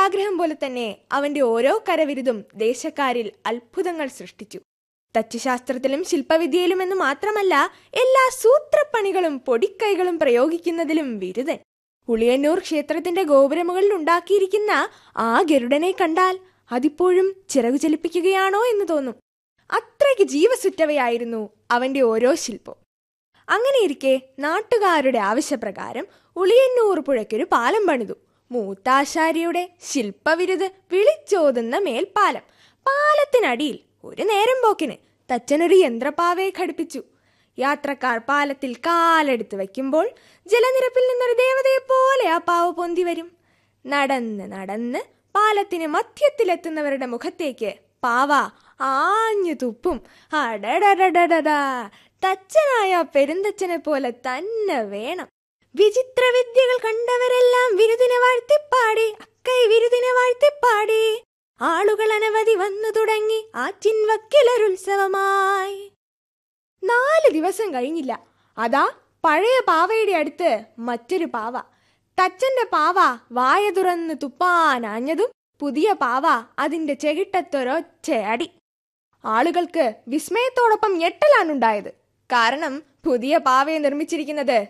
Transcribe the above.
ആഗ്രഹം പോലെ തന്നെ അവന്റെ ഓരോ കരവിരുതും ദേശക്കാരിൽ അത്ഭുതങ്ങൾ സൃഷ്ടിച്ചു തച്ചുശാസ്ത്രത്തിലും ശില്പവിദ്യയിലും എന്ന് മാത്രമല്ല എല്ലാ സൂത്രപ്പണികളും പൊടിക്കൈകളും പ്രയോഗിക്കുന്നതിലും ബിരുദൻ ഉളിയന്നൂർ ക്ഷേത്രത്തിന്റെ ഗോപുരമുകളിൽ ഉണ്ടാക്കിയിരിക്കുന്ന ആ ഗരുഡനെ കണ്ടാൽ അതിപ്പോഴും ചിറകു ചലിപ്പിക്കുകയാണോ എന്ന് തോന്നും അത്രയ്ക്ക് ജീവസുറ്റവയായിരുന്നു അവന്റെ ഓരോ ശില്പവും അങ്ങനെയിരിക്കെ നാട്ടുകാരുടെ ആവശ്യപ്രകാരം ഉളിയന്നൂർ പുഴയ്ക്കൊരു പാലം പണിതു മൂത്താശാരിയുടെ ശില്പവിരുത് വിളിച്ചോതുന്ന മേൽപ്പാലം പാലത്തിനടിയിൽ ഒരു നേരം പോക്കിന് തച്ചനൊരു യന്ത്രപ്പാവയെ ഘടിപ്പിച്ചു യാത്രക്കാർ പാലത്തിൽ കാലെടുത്ത് വയ്ക്കുമ്പോൾ ജലനിരപ്പിൽ നിന്നൊരു ദേവതയെ പോലെ ആ പാവ പൊന്തി വരും നടന്ന് നടന്ന് പാലത്തിന് മധ്യത്തിലെത്തുന്നവരുടെ മുഖത്തേക്ക് പാവ ആഞ്ഞു തുപ്പും അടടടടടാ തച്ചനായ പെരുന്തച്ചനെ പോലെ തന്നെ വേണം വിചിത്ര വിദ്യകൾ കണ്ടവരെല്ലാം വിരുദിനെ വാഴ്ത്തിപ്പാടി അക്കൈ വിരുദിനെ വാഴ്ത്തിപ്പാടി ആളുകൾ അനവധി വന്നു തുടങ്ങി ആറ്റിൻ വക്കിലൊരുത്സവമായി നാല് ദിവസം കഴിഞ്ഞില്ല അതാ പഴയ പാവയുടെ അടുത്ത് മറ്റൊരു പാവ തച്ചന്റെ പാവ വായ തുറന്ന് തുപ്പാനാഞ്ഞതും പുതിയ പാവ അതിന്റെ ചെകിട്ടത്തൊരൊറ്റ അടി ആളുകൾക്ക് വിസ്മയത്തോടൊപ്പം ഞെട്ടലാണുണ്ടായത് കാരണം പുതിയ പാവയെ നിർമ്മിച്ചിരിക്കുന്നത്